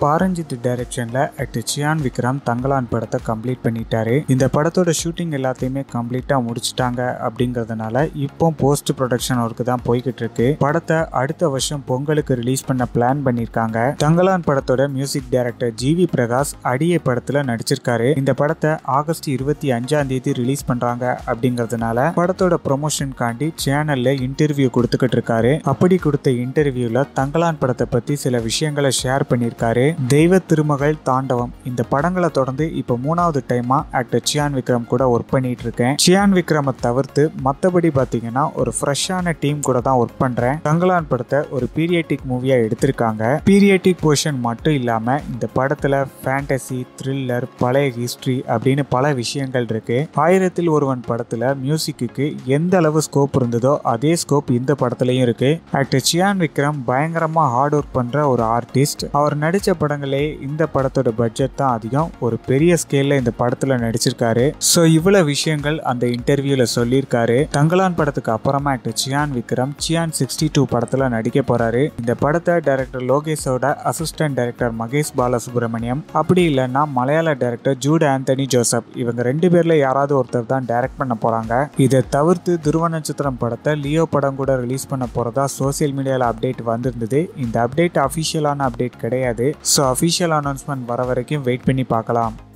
பாரஞ்சித் டைரக்ஷன்ல ஆக்டர் சியான் விக்ரம் தங்கலான் படத்தை கம்ப்ளீட் பண்ணிட்டாரு இந்த படத்தோட ஷூட்டிங் எல்லாத்தையுமே கம்ப்ளீட்டா முடிச்சிட்டாங்க அப்படிங்கறதுனால இப்போ போஸ்ட் ப்ரொடக்ஷன் ஒர்க் தான் போய்கிட்டு இருக்கு படத்தை அடுத்த வருஷம் பொங்கலுக்கு ரிலீஸ் பண்ண பிளான் பண்ணிருக்காங்க தங்கலான் படத்தோட மியூசிக் டைரக்டர் ஜிவி பிரகாஷ் அடியே படத்துல நடிச்சிருக்காரு இந்த படத்தை ஆகஸ்ட் இருபத்தி அஞ்சாம் தேதி ரிலீஸ் பண்றாங்க அப்படிங்கறதுனால படத்தோட ப்ரொமோஷனுக்காண்டி சேனல்ல இன்டர்வியூ கொடுத்துக்கிட்டு இருக்காரு அப்படி கொடுத்த இன்டர்வியூல தங்கலான் படத்தை பத்தி சில விஷயங்களை ஷேர் பண்ணியிருக்காரு தெய்வ திருமகள் தாண்டவம் இந்த படங்களை தொடர்ந்து இப்போ மூணாவது டைமா ஆக்டர் சியான் விக்ரம் கூட ஒர்க் பண்ணிட்டு இருக்கேன் சியான் விக்ரமை தவிர்த்து மற்றபடி பார்த்தீங்கன்னா ஒரு ஃப்ரெஷ்ஷான டீம் கூட தான் ஒர்க் பண்றேன் தங்கலான் படத்தை ஒரு பீரியட்டிக் மூவியா எடுத்திருக்காங்க பீரியட்டிக் போர்ஷன் மட்டும் இல்லாம இந்த படத்துல ஃபேண்டசி த்ரில்லர் பழைய ஹிஸ்டரி அப்படின்னு பல விஷயங்கள் இருக்கு ஆயிரத்தில் ஒருவன் படத்துல மியூசிக்கு எந்த அளவு ஸ்கோப் இருந்ததோ அதே ஸ்கோப் இந்த படத்துலயும் இருக்கு ஆக்டர் சியான் விக்ரம் பயங்கரமா ஹார்ட் ஒர்க் பண்ற ஒரு ஆர்டிஸ்ட் அவர் நடிச்ச படங்களே இந்த படத்தோட பட்ஜெட் தான் அதிகம் ஒரு பெரிய ஸ்கேல்ல இந்த படத்துல நடிச்சிருக்காரு ஸோ இவ்வளவு விஷயங்கள் அந்த இன்டர்வியூல சொல்லியிருக்காரு தங்கலான் படத்துக்கு அப்புறமா actor Chiyaan Vikram Chiyaan sixty two படத்துல நடிக்க போறாரு இந்த படத்தை டைரக்டர் லோகேஷோட அசிஸ்டன்ட் டைரக்டர் மகேஷ் பாலசுப்ரமணியம் அப்படி இல்லைன்னா மலையாள டைரக்டர் ஜூட் ஆந்தனி ஜோசப் இவங்க ரெண்டு பேர்ல யாராவது ஒருத்தர் தான் டைரக்ட் பண்ண போறாங்க இதை தவிர்த்து துருவ நட்சத்திரம் படத்தை லியோ படம் கூட ரிலீஸ் பண்ண போறதா சோசியல் மீடியாவில் அப்டேட் வந்திருந்தது இந்த அப்டேட் அஃபிஷியலான அப்டேட் கிடையாது ஸோ அஃபிஷியல் அனௌன்ஸ்மெண்ட் வர வரைக்கும் வெயிட் பண்ணி பார்க்கலாம்